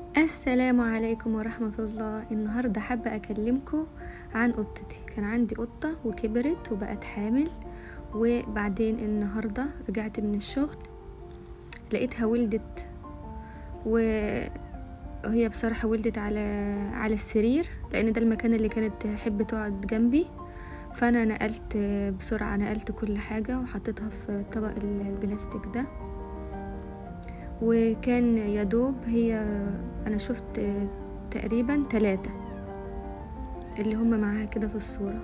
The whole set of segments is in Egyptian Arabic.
السلام عليكم ورحمة الله النهاردة حابة أكلمكم عن قطتي كان عندي قطة وكبرت وبقت حامل وبعدين النهاردة رجعت من الشغل لقيتها ولدت وهي بصراحة ولدت على على السرير لأن ده المكان اللي كانت تحب تقعد جنبي فأنا نقلت بسرعة نقلت كل حاجة وحطيتها في طبق البلاستيك ده وكان يدوب هي انا شفت تقريبا ثلاثة اللي هم معاها كده في الصورة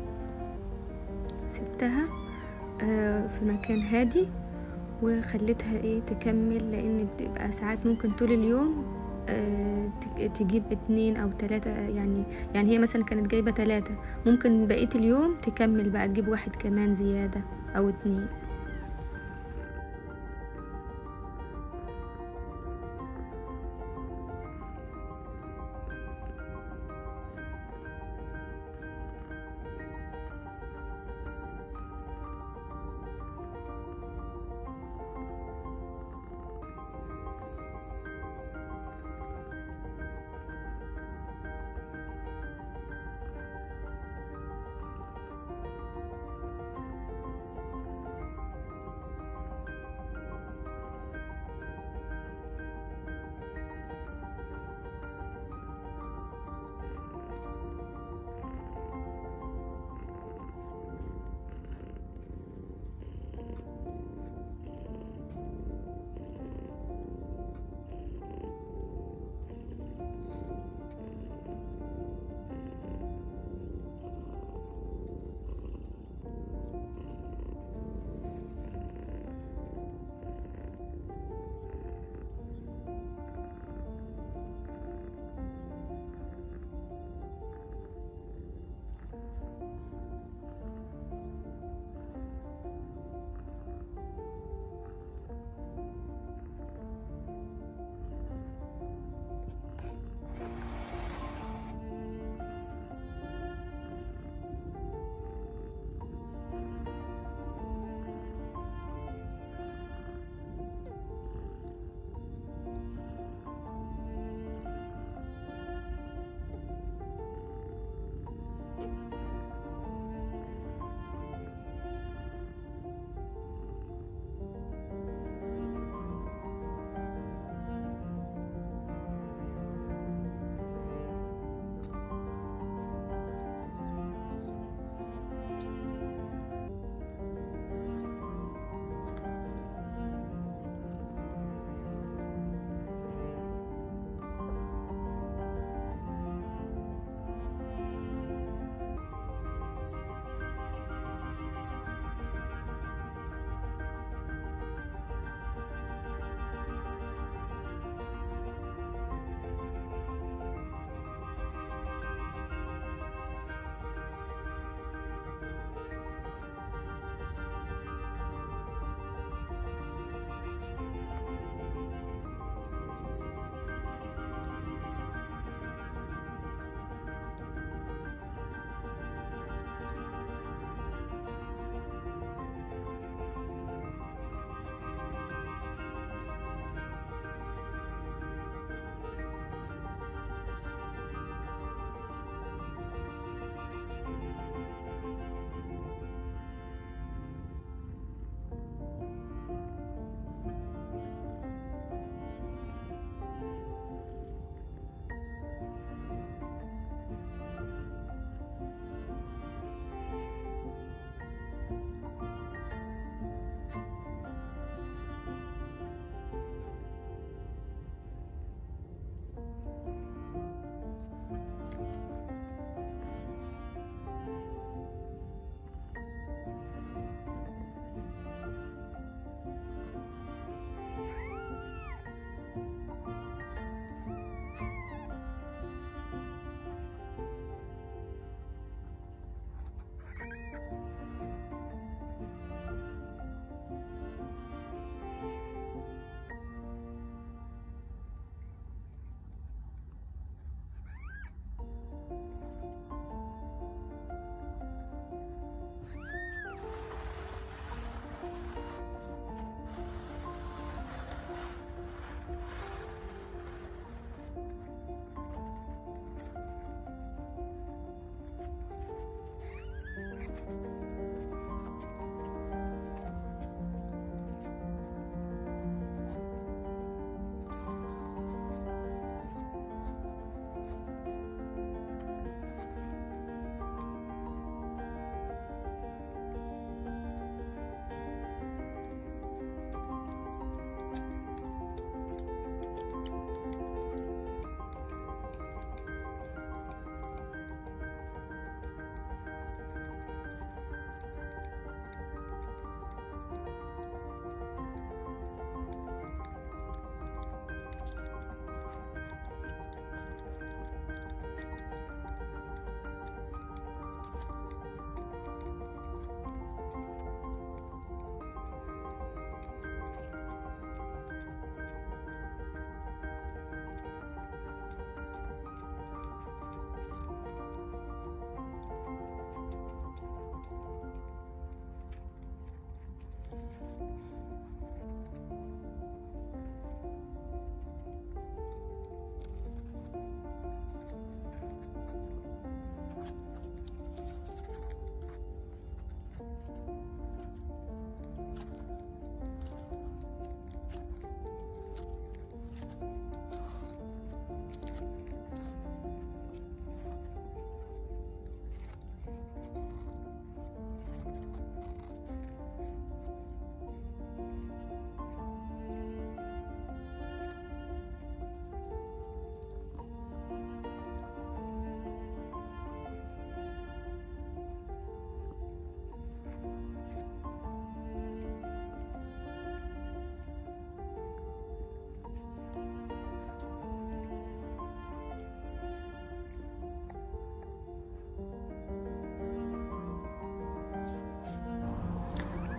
سبتها في مكان هادي وخليتها ايه تكمل لان بتبقى ساعات ممكن طول اليوم تجيب اتنين او تلاتة يعني يعني هي مثلا كانت جايبة تلاتة ممكن بقية اليوم تكمل بقى تجيب واحد كمان زيادة او اتنين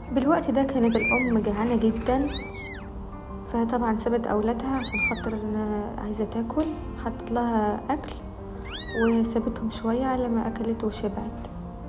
بالوقت ده كانت الأم جعانة جدا فطبعا سابت أولادها عشان خاطر عايزة تاكل حطت لها أكل وسابتهم شوية على ما أكلت وشبعت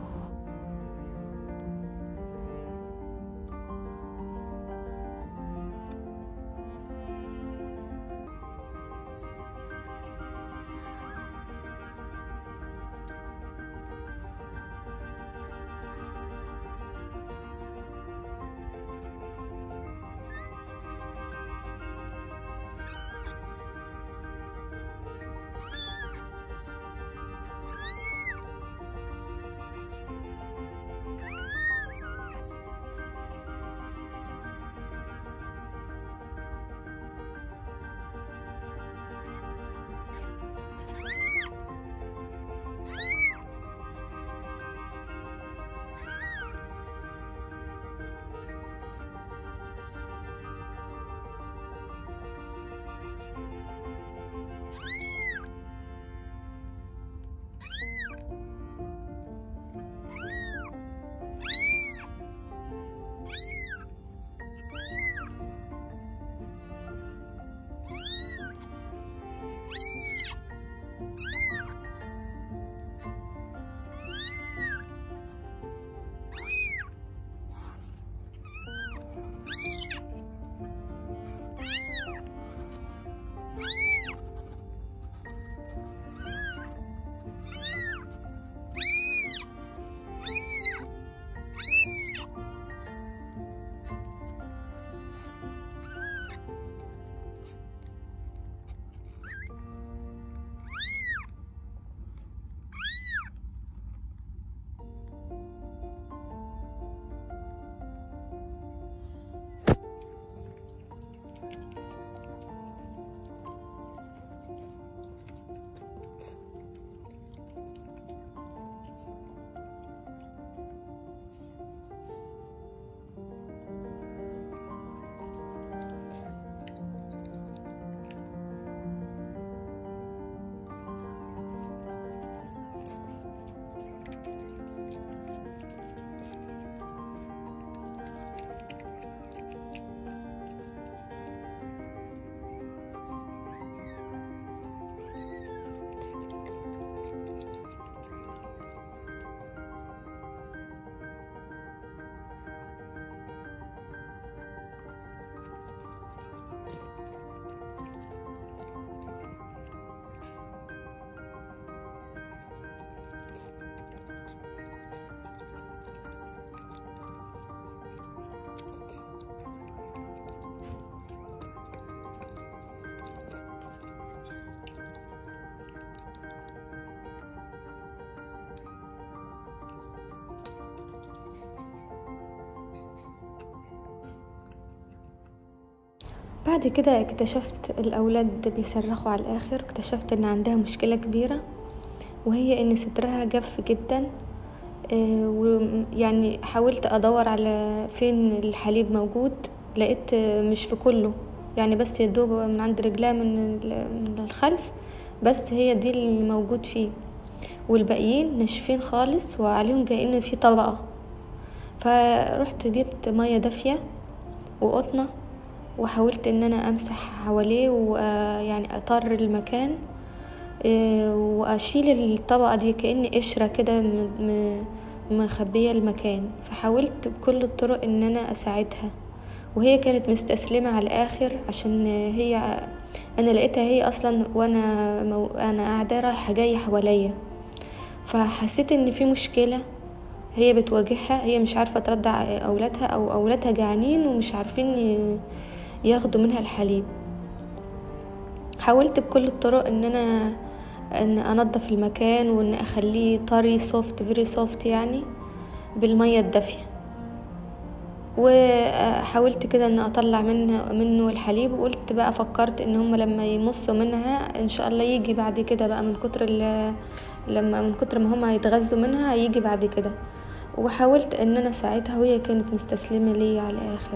بعد كده اكتشفت الأولاد بيصرخوا على الآخر اكتشفت إن عندها مشكلة كبيرة وهي إن صدرها جف جدا ويعني حاولت أدور على فين الحليب موجود لقيت مش في كله يعني بس يدوب من عند رجلها من من الخلف بس هي دي اللي موجود فيه والباقيين ناشفين خالص وعليهم كأن في طبقة فرحت جبت مية دافية وقطنة وحاولت ان انا امسح حواليه ويعني اطر المكان واشيل الطبقة دي كأن قشرة كده مخبية المكان فحاولت بكل الطرق ان انا اساعدها وهي كانت مستسلمة على الاخر عشان هي انا لقيتها هي اصلا وانا مو انا قاعدة رايحة جاية حواليا فحسيت ان في مشكلة هي بتواجهها هي مش عارفة ترضع اولادها او اولادها جعانين ومش عارفين ياخدوا منها الحليب حاولت بكل الطرق ان انا ان انضف المكان وان اخليه طري سوفت فيري سوفت يعني بالمية الدافية وحاولت كده ان اطلع منه منه الحليب وقلت بقى فكرت ان هم لما يمصوا منها ان شاء الله يجي بعد كده بقى من كتر لما من كتر ما هم هيتغذوا منها هيجي بعد كده وحاولت ان انا اساعدها وهي كانت مستسلمة ليا على الاخر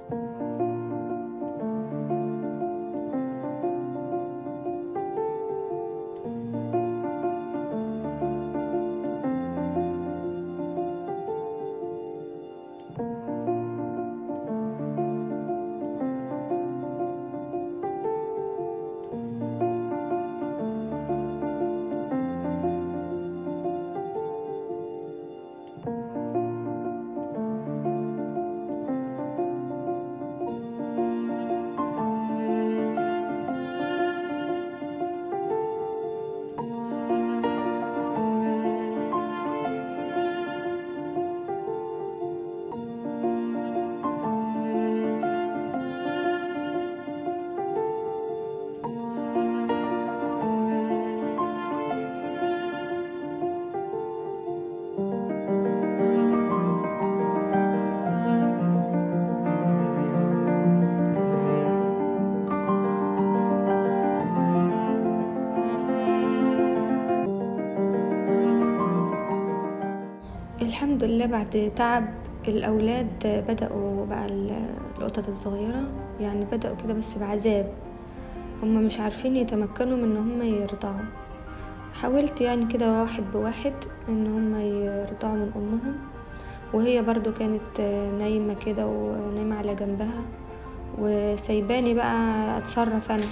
الحمد لله بعد تعب الأولاد بدأوا بقى القطط الصغيرة يعني بدأوا كده بس بعذاب هما مش عارفين يتمكنوا من ان هما يرضعوا حاولت يعني كده واحد بواحد ان هما يرضعوا من امهم وهي برضو كانت نايمة كده ونايمة على جنبها وسايباني بقى اتصرف انا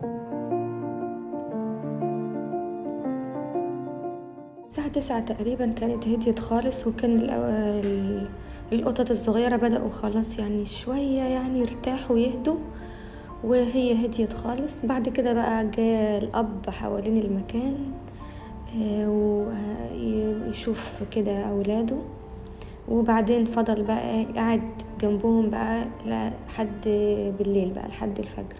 الساعة تسعة تقريبا كانت هديت خالص وكان الأو- ال- القطط الصغيرة بدأوا خلاص يعني شوية يعني يرتاحوا ويهدوا وهي هديت خالص بعد كده بقى جاء الأب حوالين المكان آه، ويشوف كده أولاده وبعدين فضل بقى قاعد جنبهم بقى لحد بالليل بقى لحد الفجر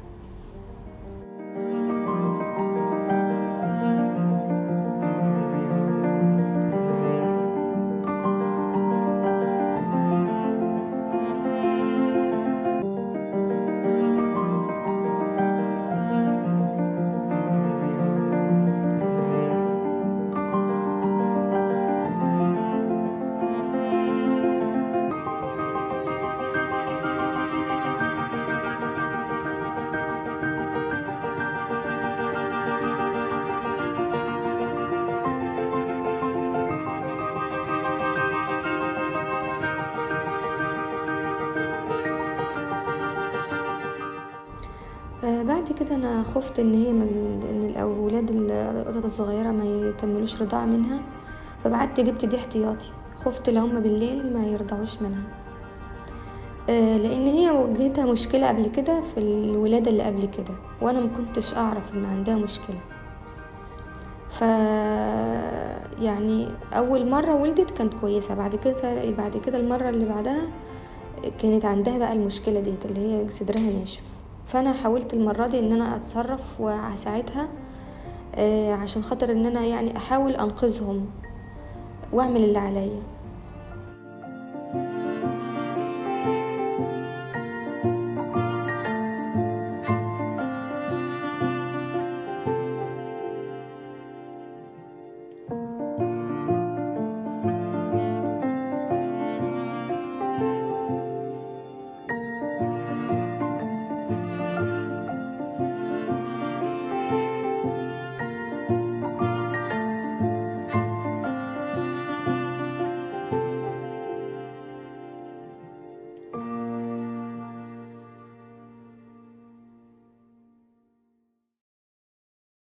آه، بعد كده انا خفت ان هي من ان الاولاد القطط الصغيره ما يكملوش رضاعه منها فبعدت جبت دي احتياطي خفت لو هما بالليل ما يرضعوش منها آه، لان هي واجهتها مشكله قبل كده في الولاده اللي قبل كده وانا ما كنتش اعرف ان عندها مشكله ف يعني اول مره ولدت كانت كويسه بعد كده بعد كده المره اللي بعدها كانت عندها بقى المشكله ديت اللي هي صدرها ناشف فانا حاولت المره دي ان انا اتصرف واساعدها آه، عشان خاطر ان انا يعني احاول انقذهم واعمل اللي عليا